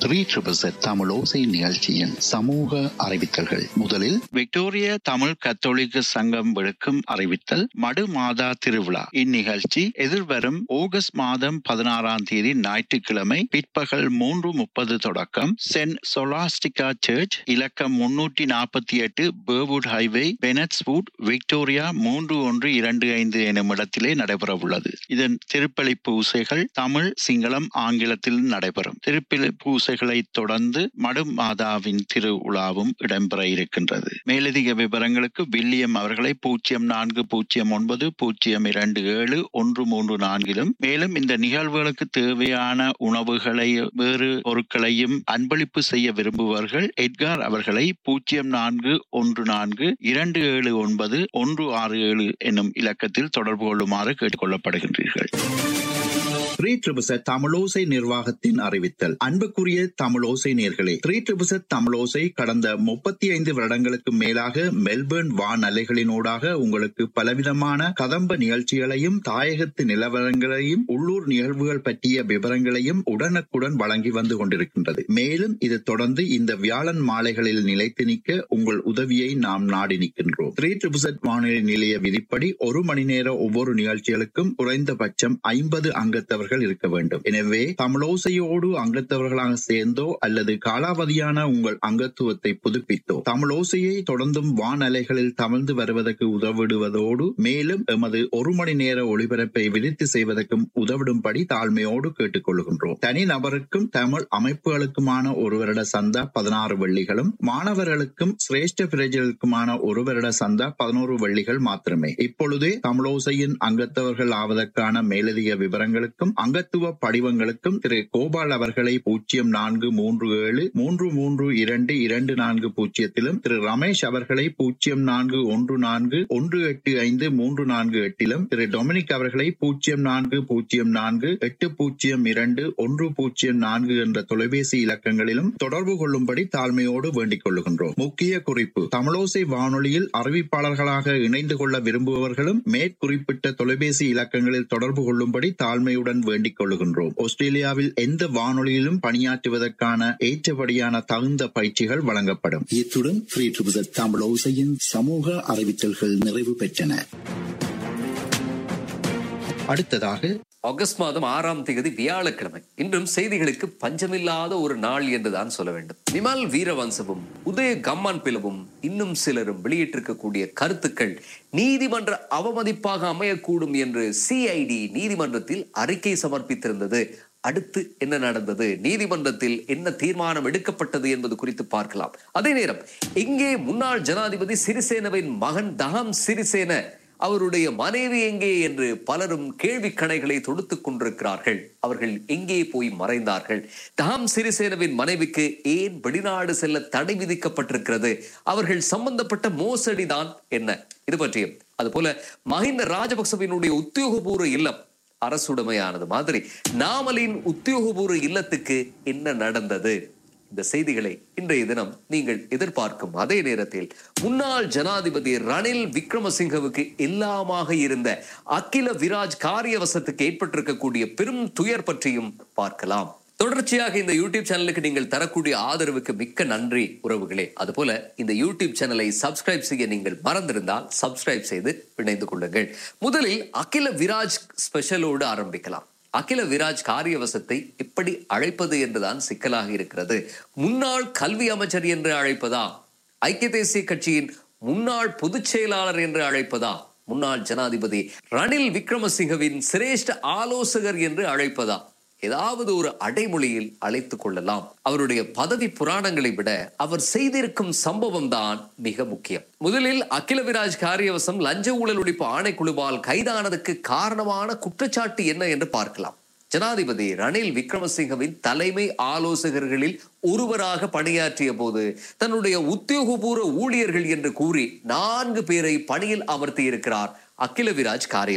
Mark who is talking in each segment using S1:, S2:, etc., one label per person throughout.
S1: three triple set Tamil ஓசை நிகழ்ச்சியின் சமூக அறிவித்தல்கள் முதலில் விக்டோரிய தமிழ் கத்தோலிக்க சங்கம் விடுக்கும் அறிவித்தல் மடு மாதா திருவிழா இந்நிகழ்ச்சி எதிர்வரும் ஆகஸ்ட் மாதம் பதினாறாம் தேதி ஞாயிற்றுக்கிழமை பிற்பகல் மூன்று முப்பது தொடக்கம் சென்ட் சொலாஸ்டிகா சர்ச் இலக்கம் முன்னூற்றி நாற்பத்தி எட்டு பேர்வுட் ஹைவே பெனட்ஸ்வுட் விக்டோரியா மூன்று ஒன்று இரண்டு ஐந்து எனும் இடத்திலே நடைபெறவுள்ளது இதன் திருப்பலி பூசைகள் தமிழ் சிங்களம் ஆங்கிலத்தில் நடைபெறும் திருப்பலி பூசைகளை தொடர்ந்து மடு மாதாவின் திருவிழாவும் இடம்பெற இருக்கின்றது மேலதிக விவரங்களுக்கு வில்லியம் அவர்களை பூஜ்ஜியம் நான்கு பூஜ்ஜியம் ஒன்பது பூஜ்ஜியம் இரண்டு ஏழு ஒன்று மூன்று நான்கிலும் மேலும் இந்த நிகழ்வுகளுக்கு தேவையான உணவுகளை வேறு பொருட்களையும் அன்பளிப்பு செய்ய விரும்புபவர்கள் எட்கார் அவர்களை பூஜ்ஜியம் நான்கு ஒன்று நான்கு இரண்டு ஏழு ஒன்பது ஒன்று ஆறு ஏழு என்னும் இலக்கத்தில் தொடர்பு கொள்ளுமாறு கேட்டுக்கொள்ளப்படுகின்றீர்கள் த்ரீ ட்ரிபிசட் தமிழோசை நிர்வாகத்தின் அறிவித்தல் அன்புக்குரிய தமிழோசை நேர்களே த்ரீ ட்ரிபிசட் தமிழோசை கடந்த முப்பத்தி ஐந்து வருடங்களுக்கு மேலாக மெல்பர்ன் வான் அலைகளினூடாக உங்களுக்கு பலவிதமான கதம்ப நிகழ்ச்சிகளையும் தாயகத்து நிலவரங்களையும் உள்ளூர் நிகழ்வுகள் பற்றிய விவரங்களையும் உடனுக்குடன் வழங்கி வந்து கொண்டிருக்கின்றது மேலும் இது தொடர்ந்து இந்த வியாழன் மாலைகளில் நிலைத்து நிற்க உங்கள் உதவியை நாம் நாடி நிற்கின்றோம் த்ரீ ட்ரிபிசட் வானொலி நிலைய விதிப்படி ஒரு மணி நேர ஒவ்வொரு நிகழ்ச்சிகளுக்கும் குறைந்தபட்சம் ஐம்பது அங்கத்தவர்கள் இருக்க வேண்டும் எனவே தமிழோசையோடு அங்கத்தவர்களாக சேர்ந்தோ அல்லது காலாவதியான உங்கள் அங்கத்துவத்தை புதுப்பித்தோ தமிழோசையை தொடர்ந்தும் வானலைகளில் தமிழ்ந்து வருவதற்கு உதவிடுவதோடு மேலும் எமது ஒரு மணி நேர ஒளிபரப்பை விரித்து செய்வதற்கும் உதவிடும்படி தாழ்மையோடு கேட்டுக்கொள்கின்றோம் தனி நபருக்கும் தமிழ் அமைப்புகளுக்குமான ஒரு வருட சந்தா பதினாறு வெள்ளிகளும் மாணவர்களுக்கும் சிரேஷ்ட பிரஜர்களுக்குமான ஒரு வருட சந்தா பதினோரு வெள்ளிகள் மாத்திரமே இப்பொழுதே தமிழோசையின் அங்கத்தவர்கள் ஆவதற்கான மேலதிக விவரங்களுக்கும் அங்கத்துவ படிவங்களுக்கும் திரு கோபால் அவர்களை பூஜ்ஜியம் நான்கு மூன்று ஏழு மூன்று மூன்று இரண்டு இரண்டு நான்கு பூஜ்ஜியத்திலும் திரு ரமேஷ் அவர்களை பூஜ்ஜியம் நான்கு ஒன்று நான்கு ஒன்று எட்டு ஐந்து மூன்று நான்கு எட்டிலும் திரு டொமினிக் அவர்களை பூஜ்ஜியம் நான்கு பூஜ்ஜியம் நான்கு எட்டு பூஜ்ஜியம் இரண்டு ஒன்று பூஜ்ஜியம் நான்கு என்ற தொலைபேசி இலக்கங்களிலும் தொடர்பு கொள்ளும்படி தாழ்மையோடு வேண்டிக் கொள்ளுகின்றோம் முக்கிய குறிப்பு தமிழோசை வானொலியில் அறிவிப்பாளர்களாக இணைந்து கொள்ள விரும்புபவர்களும் மேற்குறிப்பிட்ட தொலைபேசி இலக்கங்களில் தொடர்பு கொள்ளும்படி தாழ்மையுடன் வேண்டிக் கொள்ளுகின்றோம் ஆஸ்திரேலியாவில் எந்த வானொலியிலும் பணியாற்றுவதற்கான ஏற்றபடியான தகுந்த பயிற்சிகள் வழங்கப்படும்
S2: இத்துடன் ஃப்ரீ ட்ரிபிள் தமிழ் ஓசையின் சமூக அறிவித்தல்கள் நிறைவு பெற்றன
S1: அடுத்ததாக
S3: ஆகஸ்ட் மாதம் ஆறாம் தேதி வியாழக்கிழமை இன்றும் செய்திகளுக்கு பஞ்சமில்லாத ஒரு நாள் என்றுதான் சொல்ல வேண்டும் நிமல் வீரவன்சவும் உதய கம்மான் பிளவும் இன்னும் சிலரும் வெளியிட்டிருக்கக்கூடிய கருத்துக்கள் நீதிமன்ற அவமதிப்பாக அமையக்கூடும் என்று சிஐடி நீதிமன்றத்தில் அறிக்கை சமர்ப்பித்திருந்தது அடுத்து என்ன நடந்தது நீதிமன்றத்தில் என்ன தீர்மானம் எடுக்கப்பட்டது என்பது குறித்து பார்க்கலாம் அதே நேரம் எங்கே முன்னாள் ஜனாதிபதி சிறிசேனவின் மகன் தகம் சிறிசேன அவருடைய மனைவி எங்கே என்று பலரும் கேள்வி கணைகளை தொடுத்துக் கொண்டிருக்கிறார்கள் அவர்கள் எங்கே போய் மறைந்தார்கள் தாம் சிறிசேனவின் மனைவிக்கு ஏன் வெளிநாடு செல்ல தடை விதிக்கப்பட்டிருக்கிறது அவர்கள் சம்பந்தப்பட்ட மோசடி தான் என்ன இது பற்றியும் அதுபோல மஹிந்த ராஜபக்சவினுடைய உத்தியோகபூர்வ இல்லம் அரசுடைமையானது மாதிரி நாமலின் உத்தியோகபூர்வ இல்லத்துக்கு என்ன நடந்தது இந்த செய்திகளை இன்றைய தினம் நீங்கள் எதிர்பார்க்கும் அதே நேரத்தில் முன்னாள் ஜனாதிபதி ரணில் விக்ரமசிங்கவுக்கு எல்லாமாக இருந்த அகில விராஜ் காரியவசத்துக்கு ஏற்பட்டிருக்கக்கூடிய பெரும் துயர் பற்றியும் பார்க்கலாம் தொடர்ச்சியாக இந்த யூடியூப் சேனலுக்கு நீங்கள் தரக்கூடிய ஆதரவுக்கு மிக்க நன்றி உறவுகளே அதுபோல இந்த யூடியூப் சேனலை சப்ஸ்கிரைப் செய்ய நீங்கள் மறந்திருந்தால் சப்ஸ்கிரைப் செய்து இணைந்து கொள்ளுங்கள் முதலில் அகில விராஜ் ஸ்பெஷலோடு ஆரம்பிக்கலாம் அகில விராஜ் காரியவசத்தை எப்படி அழைப்பது என்றுதான் சிக்கலாக இருக்கிறது முன்னாள் கல்வி அமைச்சர் என்று அழைப்பதா ஐக்கிய தேசிய கட்சியின் முன்னாள் பொதுச் செயலாளர் என்று அழைப்பதா முன்னாள் ஜனாதிபதி ரணில் விக்ரமசிங்கவின் சிரேஷ்ட ஆலோசகர் என்று அழைப்பதா ஏதாவது ஒரு அடைமொழியில் அழைத்துக் கொள்ளலாம் அவருடைய பதவி புராணங்களை விட அவர் செய்திருக்கும் சம்பவம் தான் மிக முக்கியம் முதலில் அகில விராஜ் காரியவசம் லஞ்ச ஊழல் ஒழிப்பு ஆணைக்குழுவால் கைதானதுக்கு காரணமான குற்றச்சாட்டு என்ன என்று பார்க்கலாம் ஜனாதிபதி ரணில் விக்ரமசிங்கவின் தலைமை ஆலோசகர்களில் ஒருவராக பணியாற்றிய போது தன்னுடைய உத்தியோகபூர்வ ஊழியர்கள் என்று கூறி நான்கு பேரை பணியில் அமர்த்தி இருக்கிறார் அகில விராஜ் காரியவசம்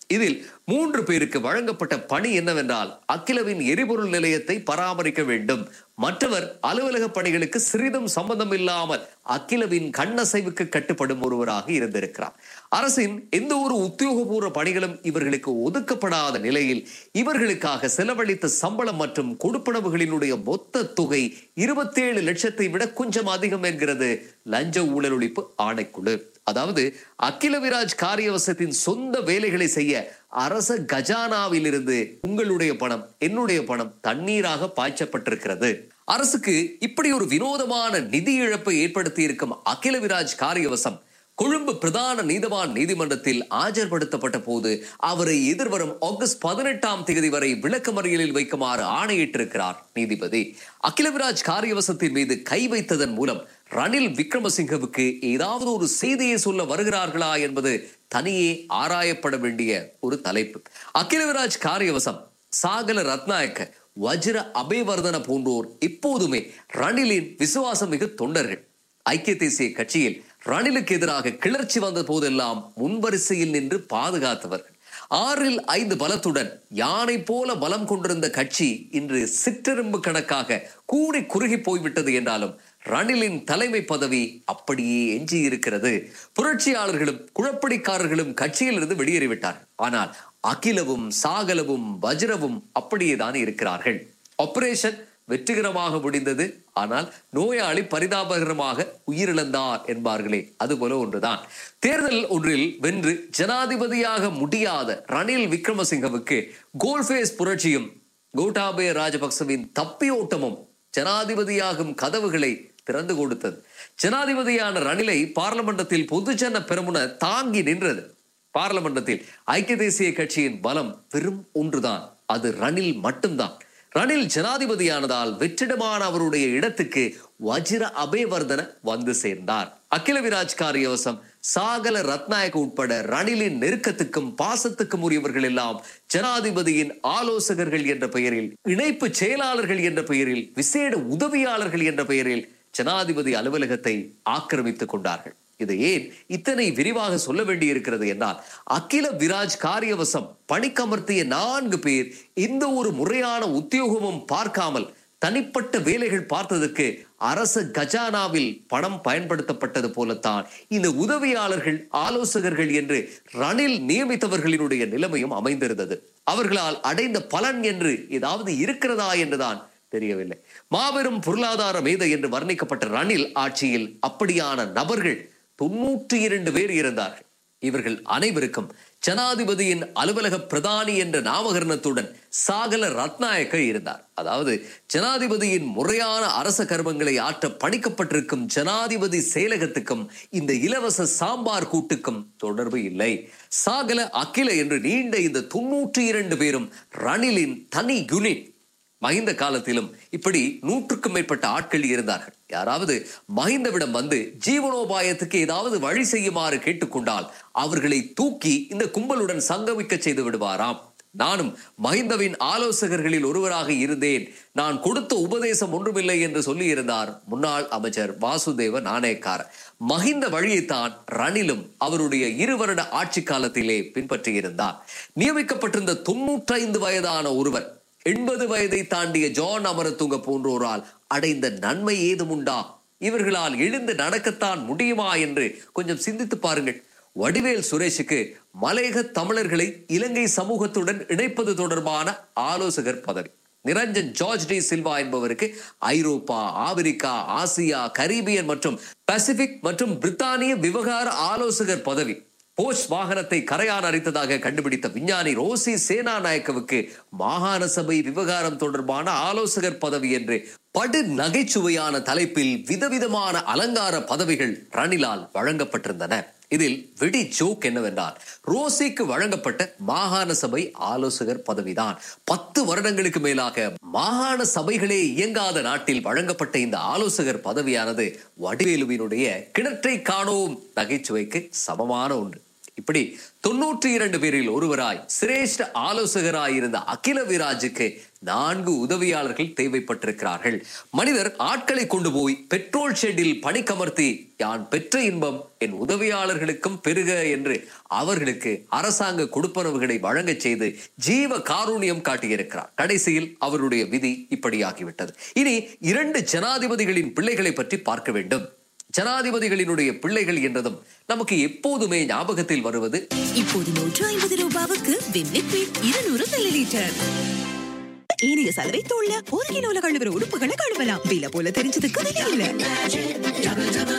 S3: இதில் மூன்று பேருக்கு வழங்கப்பட்ட பணி என்னவென்றால் அகிலவின் எரிபொருள் நிலையத்தை பராமரிக்க வேண்டும் மற்றவர் அலுவலக பணிகளுக்கு சிறிதும் சம்பந்தம் இல்லாமல் அகிலவின் கண்ணசைவுக்கு கட்டுப்படும் ஒருவராக இருந்திருக்கிறார் அரசின் எந்த ஒரு உத்தியோகபூர்வ பணிகளும் இவர்களுக்கு ஒதுக்கப்படாத நிலையில் இவர்களுக்காக செலவழித்த சம்பளம் மற்றும் கொடுப்பனவுகளினுடைய மொத்த தொகை இருபத்தேழு லட்சத்தை விட கொஞ்சம் அதிகம் என்கிறது லஞ்ச ஊழல் ஒழிப்பு ஆணைக்குழு அதாவது அகிலவிராஜ் காரியவசத்தின் சொந்த வேலைகளை செய்ய அரச கஜானாவிலிருந்து உங்களுடைய பணம் என்னுடைய பணம் தண்ணீராக பாய்ச்சப்பட்டிருக்கிறது அரசுக்கு இப்படி ஒரு வினோதமான நிதி இழப்பை ஏற்படுத்தி இருக்கும் அகிலவிராஜ் காரியவசம் கொழும்பு பிரதான நீதவான் நீதிமன்றத்தில் ஆஜர்படுத்தப்பட்ட போது அவரை எதிர்வரும் ஆகஸ்ட் பதினெட்டாம் தேதி வரை விளக்கமறியலில் வைக்குமாறு ஆணையிட்டிருக்கிறார் நீதிபதி அகிலவிராஜ் காரியவசத்தின் மீது கை வைத்ததன் மூலம் ரணில் விக்ரமசிங்கவுக்கு ஏதாவது ஒரு செய்தியை சொல்ல வருகிறார்களா என்பது தனியே ஆராயப்பட வேண்டிய ஒரு தலைப்பு அகிலவிராஜ் காரியவசம் சாகல ரத்நாயக்க வஜ்ர அபேவர்தன போன்றோர் எப்போதுமே ரணிலின் விசுவாசம் மிகு தொண்டர்கள் ஐக்கிய தேசிய கட்சியில் ரணிலுக்கு எதிராக கிளர்ச்சி வந்த போதெல்லாம் முன்வரிசையில் நின்று பாதுகாத்தவர்கள் ஆறில் ஐந்து பலத்துடன் யானை போல பலம் கொண்டிருந்த கட்சி இன்று சிற்றெரும்பு கணக்காக கூடி குறுகி போய்விட்டது என்றாலும் ரணிலின் தலைமை பதவி அப்படியே எஞ்சி இருக்கிறது புரட்சியாளர்களும் குழப்படிக்காரர்களும் கட்சியிலிருந்து வெளியேறிவிட்டார் ஆனால் அகிலவும் சாகலவும் வஜ்ரவும் அப்படியே தான் இருக்கிறார்கள் ஆபரேஷன் வெற்றிகரமாக முடிந்தது ஆனால் நோயாளி பரிதாபகரமாக உயிரிழந்தார் என்பார்களே அதுபோல ஒன்றுதான் தேர்தல் ஒன்றில் வென்று ஜனாதிபதியாக முடியாத ரணில் விக்ரமசிங்கவுக்கு கோல்ஃபேஸ் புரட்சியும் கோட்டாபய ராஜபக்சவின் தப்பியோட்டமும் ஜனாதிபதியாகும் கதவுகளை திறந்து கொடுத்தது ஜனாதிபதியான ரணிலை பார்லமெண்டத்தில் பொதுஜன பெருமுன தாங்கி நின்றது பார்லமெண்டத்தில் ஐக்கிய தேசிய கட்சியின் பலம் வெறும் ஒன்றுதான் அது ரணில் மட்டும்தான் ரணில் ஜனாதிபதியானதால் வெற்றிடமான அவருடைய இடத்துக்கு வஜ்ர அபேவர்தன வந்து சேர்ந்தார் அகிலவிராஜ் காரியவசம் சாகல ரத்நாயக உட்பட ரணிலின் நெருக்கத்துக்கும் பாசத்துக்கும் உரியவர்கள் எல்லாம் ஜனாதிபதியின் ஆலோசகர்கள் என்ற பெயரில் இணைப்பு செயலாளர்கள் என்ற பெயரில் விசேட உதவியாளர்கள் என்ற பெயரில் ஜனாதிபதி அலுவலகத்தை ஆக்கிரமித்துக் கொண்டார்கள் இதை ஏன் இத்தனை விரிவாக சொல்ல வேண்டியிருக்கிறது என்றால் அகில விராஜ் காரியவசம் பணிக்கமர்த்திய நான்கு பேர் எந்த ஒரு முறையான உத்தியோகமும் பார்க்காமல் தனிப்பட்ட வேலைகள் பார்த்ததற்கு அரச கஜானாவில் பணம் பயன்படுத்தப்பட்டது போலத்தான் இந்த உதவியாளர்கள் ஆலோசகர்கள் என்று ரணில் நியமித்தவர்களினுடைய நிலைமையும் அமைந்திருந்தது அவர்களால் அடைந்த பலன் என்று ஏதாவது இருக்கிறதா என்றுதான் தெரியவில்லை மாபெரும் பொருளாதார மேதை என்று வர்ணிக்கப்பட்ட ரணில் ஆட்சியில் அப்படியான நபர்கள் தொன்னூற்றி இரண்டு பேர் இருந்தார்கள் இவர்கள் அனைவருக்கும் ஜனாதிபதியின் அலுவலக பிரதானி என்ற நாமகரணத்துடன் சாகல ரத்நாயக்க இருந்தார் அதாவது ஜனாதிபதியின் முறையான அரச கர்மங்களை ஆற்ற பணிக்கப்பட்டிருக்கும் ஜனாதிபதி செயலகத்துக்கும் இந்த இலவச சாம்பார் கூட்டுக்கும் தொடர்பு இல்லை சாகல அகில என்று நீண்ட இந்த தொன்னூற்றி இரண்டு பேரும் ரணிலின் தனி யூனிட் மஹிந்த காலத்திலும் இப்படி நூற்றுக்கும் மேற்பட்ட ஆட்கள் இருந்தார்கள் யாராவது மஹிந்தவிடம் வந்து ஜீவனோபாயத்துக்கு ஏதாவது வழி செய்யுமாறு கேட்டுக்கொண்டால் அவர்களை தூக்கி இந்த கும்பலுடன் சங்கமிக்க செய்து விடுவாராம் நானும் மஹிந்தவின் ஆலோசகர்களில் ஒருவராக இருந்தேன் நான் கொடுத்த உபதேசம் ஒன்றுமில்லை என்று சொல்லியிருந்தார் முன்னாள் அமைச்சர் வாசுதேவ நாணயக்கார் மஹிந்த வழியைத்தான் ரணிலும் அவருடைய இரு வருட ஆட்சி காலத்திலே பின்பற்றியிருந்தார் நியமிக்கப்பட்டிருந்த தொன்னூற்றைந்து வயதான ஒருவர் எண்பது வயதை தாண்டிய ஜான் அமரத்துங்க போன்றோரால் அடைந்த நன்மை ஏதும் உண்டா இவர்களால் எழுந்து நடக்கத்தான் முடியுமா என்று கொஞ்சம் சிந்தித்து பாருங்கள் வடிவேல் சுரேஷுக்கு மலையக தமிழர்களை இலங்கை சமூகத்துடன் இணைப்பது தொடர்பான ஆலோசகர் பதவி நிரஞ்சன் ஜார்ஜ் டி சில்வா என்பவருக்கு ஐரோப்பா ஆப்பிரிக்கா ஆசியா கரீபியன் மற்றும் பசிபிக் மற்றும் பிரித்தானிய விவகார ஆலோசகர் பதவி போஷ் வாகனத்தை கரையான் அரித்ததாக கண்டுபிடித்த விஞ்ஞானி ரோசி சேனா நாயக்கவுக்கு மாகாண சபை விவகாரம் தொடர்பான ஆலோசகர் பதவி என்று படு நகைச்சுவையான தலைப்பில் விதவிதமான அலங்கார பதவிகள் ரணிலால் வழங்கப்பட்டிருந்தன இதில் வெடி ஜோக் என்னவென்றால் ரோசிக்கு வழங்கப்பட்ட மாகாண சபை ஆலோசகர் பதவிதான் பத்து வருடங்களுக்கு மேலாக மாகாண சபைகளே இயங்காத நாட்டில் வழங்கப்பட்ட இந்த ஆலோசகர் பதவியானது வடிவேலுவினுடைய கிணற்றை காணோம் நகைச்சுவைக்கு சமமான ஒன்று இப்படி தொன்னூற்றி இரண்டு பேரில் ஒருவராய் சிரேஷ்ட ஆலோசகராய் இருந்த அகில விராஜுக்கு நான்கு உதவியாளர்கள் தேவைப்பட்டிருக்கிறார்கள் மனிதர் ஆட்களை கொண்டு போய் பெட்ரோல் ஷெட்டில் பணிக்கமர்த்தி யான் பெற்ற இன்பம் என் உதவியாளர்களுக்கும் பெருக என்று அவர்களுக்கு அரசாங்க கொடுப்பனவுகளை வழங்கச் செய்து ஜீவ காரூணியம் காட்டியிருக்கிறார் கடைசியில் அவருடைய விதி இப்படியாகிவிட்டது இனி இரண்டு ஜனாதிபதிகளின் பிள்ளைகளை பற்றி பார்க்க வேண்டும் ஜனாதிபதிகளினுடைய பிள்ளைகள் என்றதும் நமக்கு எப்போதுமே ஞாபகத்தில் வருவது
S4: இப்போது நூற்று ஐம்பது ரூபாவுக்கு விம்லிக்விட் இருநூறு மில்லி லிட்டர் ஏனைய சலவை தோல்ல ஒரு கிலோல கழுவுற உடுப்புகளை கழுவலாம் வில போல தெரிஞ்சதுக்கு விலை இல்ல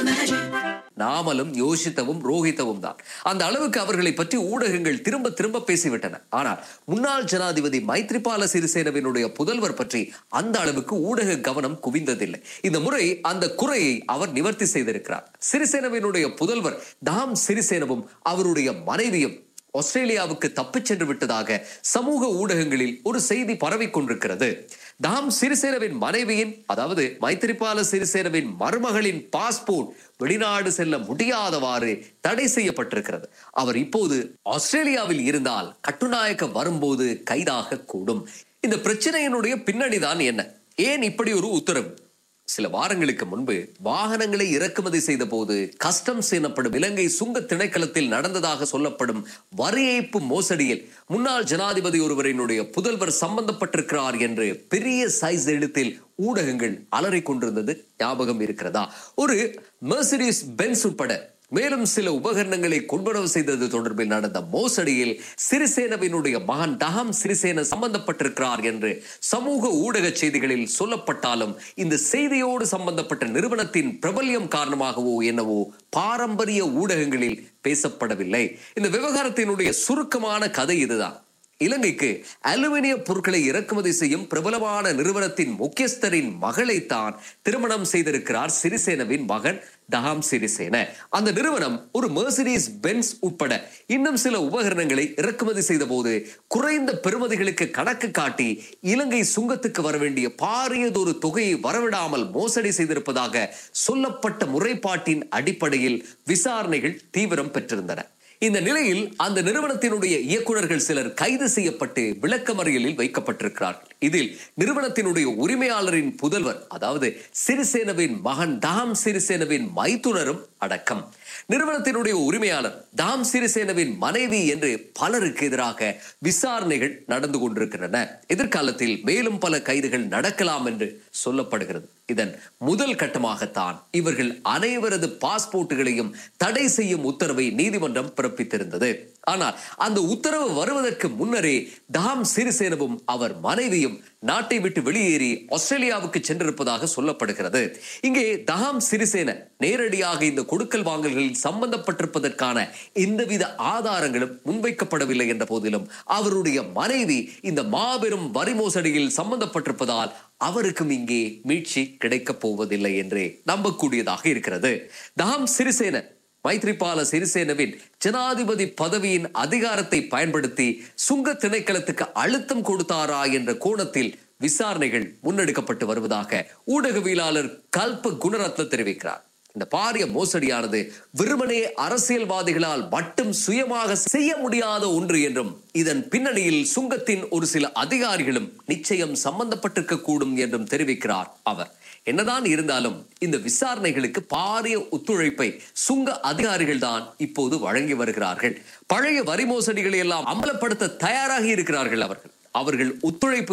S3: நாமலும் யோசித்தவும் ரோஹித்தவும் தான் அந்த அளவுக்கு அவர்களை பற்றி ஊடகங்கள் திரும்ப திரும்ப பேசிவிட்டன ஆனால் முன்னாள் ஜனாதிபதி மைத்ரிபால சிறிசேனவினுடைய புதல்வர் பற்றி அந்த அளவுக்கு ஊடக கவனம் குவிந்ததில்லை இந்த முறை அந்த குறையை அவர் நிவர்த்தி செய்திருக்கிறார் சிறிசேனவினுடைய புதல்வர் தாம் சிறிசேனவும் அவருடைய மனைவியும் ஆஸ்திரேலியாவுக்கு தப்பிச் சென்று விட்டதாக சமூக ஊடகங்களில் ஒரு செய்தி பரவிக் கொண்டிருக்கிறது தாம் சிறிசேனவின் மனைவியின் அதாவது மைத்திரிபால சிறிசேனவின் மருமகளின் பாஸ்போர்ட் வெளிநாடு செல்ல முடியாதவாறு தடை செய்யப்பட்டிருக்கிறது அவர் இப்போது ஆஸ்திரேலியாவில் இருந்தால் கட்டுநாயக்க வரும்போது கைதாக கூடும் இந்த பிரச்சனையினுடைய பின்னணிதான் என்ன ஏன் இப்படி ஒரு உத்தரவு சில வாரங்களுக்கு முன்பு வாகனங்களை இறக்குமதி செய்த போது கஸ்டம்ஸ் எனப்படும் இலங்கை சுங்க திணைக்களத்தில் நடந்ததாக சொல்லப்படும் வரி ஏய்ப்பு மோசடியில் முன்னாள் ஜனாதிபதி ஒருவரினுடைய புதல்வர் சம்பந்தப்பட்டிருக்கிறார் என்று பெரிய சைஸ் எழுத்தில் ஊடகங்கள் அலறிக் கொண்டிருந்தது ஞாபகம் இருக்கிறதா ஒரு மெர்சிடிஸ் பென்ஸ் உட்பட மேலும் சில உபகரணங்களை கொள்வனவு செய்தது தொடர்பில் நடந்த மோசடியில் சிறிசேனவினுடைய மகன் தகம் சிறிசேன சம்பந்தப்பட்டிருக்கிறார் என்று சமூக ஊடக செய்திகளில் சொல்லப்பட்டாலும் இந்த செய்தியோடு சம்பந்தப்பட்ட நிறுவனத்தின் பிரபல்யம் காரணமாகவோ என்னவோ பாரம்பரிய ஊடகங்களில் பேசப்படவில்லை இந்த விவகாரத்தினுடைய சுருக்கமான கதை இதுதான் இலங்கைக்கு அலுமினிய பொருட்களை இறக்குமதி செய்யும் பிரபலமான நிறுவனத்தின் முக்கியஸ்தரின் மகளைத்தான் திருமணம் செய்திருக்கிறார் சிறிசேனவின் மகன் தஹாம் சிறிசேன அந்த நிறுவனம் ஒரு மெர்சிடிஸ் பென்ஸ் உட்பட இன்னும் சில உபகரணங்களை இறக்குமதி செய்த போது குறைந்த பெறுமதிகளுக்கு கணக்கு காட்டி இலங்கை சுங்கத்துக்கு வர வேண்டிய பாரியதொரு தொகையை வரவிடாமல் மோசடி செய்திருப்பதாக சொல்லப்பட்ட முறைப்பாட்டின் அடிப்படையில் விசாரணைகள் தீவிரம் பெற்றிருந்தன இந்த நிலையில் அந்த நிறுவனத்தினுடைய இயக்குநர்கள் சிலர் கைது செய்யப்பட்டு விளக்கமறியலில் வைக்கப்பட்டிருக்கிறார்கள் இதில் நிறுவனத்தினுடைய உரிமையாளரின் புதல்வர் அதாவது சிறிசேனவின் மகன் தாம் சிறிசேனவின் மைத்துனரும் அடக்கம் நிறுவனத்தினுடைய உரிமையாளர் தாம் சிறிசேனவின் மனைவி என்று பலருக்கு எதிராக விசாரணைகள் நடந்து கொண்டிருக்கின்றன எதிர்காலத்தில் மேலும் பல கைதுகள் நடக்கலாம் என்று சொல்லப்படுகிறது இதன் முதல் கட்டமாகத்தான் இவர்கள் அனைவரது பாஸ்போர்ட்டுகளையும் தடை செய்யும் உத்தரவை நீதிமன்றம் பிறப்பித்திருந்தது ஆனால் அந்த உத்தரவு வருவதற்கு முன்னரே தாம் சிறிசேனவும் அவர் மனைவியும் நாட்டை விட்டு வெளியேறி ஆஸ்திரேலியாவுக்கு சென்றிருப்பதாக சொல்லப்படுகிறது இங்கே தஹாம் சிறிசேன நேரடியாக இந்த கொடுக்கல் வாங்கல்களில் சம்பந்தப்பட்டிருப்பதற்கான எந்தவித ஆதாரங்களும் முன்வைக்கப்படவில்லை என்ற போதிலும் அவருடைய மனைவி இந்த மாபெரும் வரி மோசடியில் சம்பந்தப்பட்டிருப்பதால் அவருக்கும் இங்கே மீட்சி கிடைக்கப் போவதில்லை என்றே நம்பக்கூடியதாக இருக்கிறது தாம் சிறிசேன மைத்ரிபால சிறிசேனவின் ஜனாதிபதி பதவியின் அதிகாரத்தை பயன்படுத்தி சுங்க திணைக்களத்துக்கு அழுத்தம் கொடுத்தாரா என்ற கோணத்தில் விசாரணைகள் முன்னெடுக்கப்பட்டு வருவதாக ஊடகவியலாளர் கல்ப குணரத்ன தெரிவிக்கிறார் இந்த பாரிய மோசடியானது வெறுமனே அரசியல்வாதிகளால் மட்டும் சுயமாக செய்ய முடியாத ஒன்று என்றும் இதன் பின்னணியில் சுங்கத்தின் ஒரு சில அதிகாரிகளும் நிச்சயம் சம்பந்தப்பட்டிருக்க கூடும் என்றும் தெரிவிக்கிறார் அவர் என்னதான் இருந்தாலும் இந்த விசாரணைகளுக்கு பாரிய ஒத்துழைப்பை சுங்க அதிகாரிகள் தான் இப்போது வழங்கி வருகிறார்கள் பழைய வரி மோசடிகளை எல்லாம் அமலப்படுத்த தயாராகி இருக்கிறார்கள் அவர்கள் அவர்கள் ஒத்துழைப்பு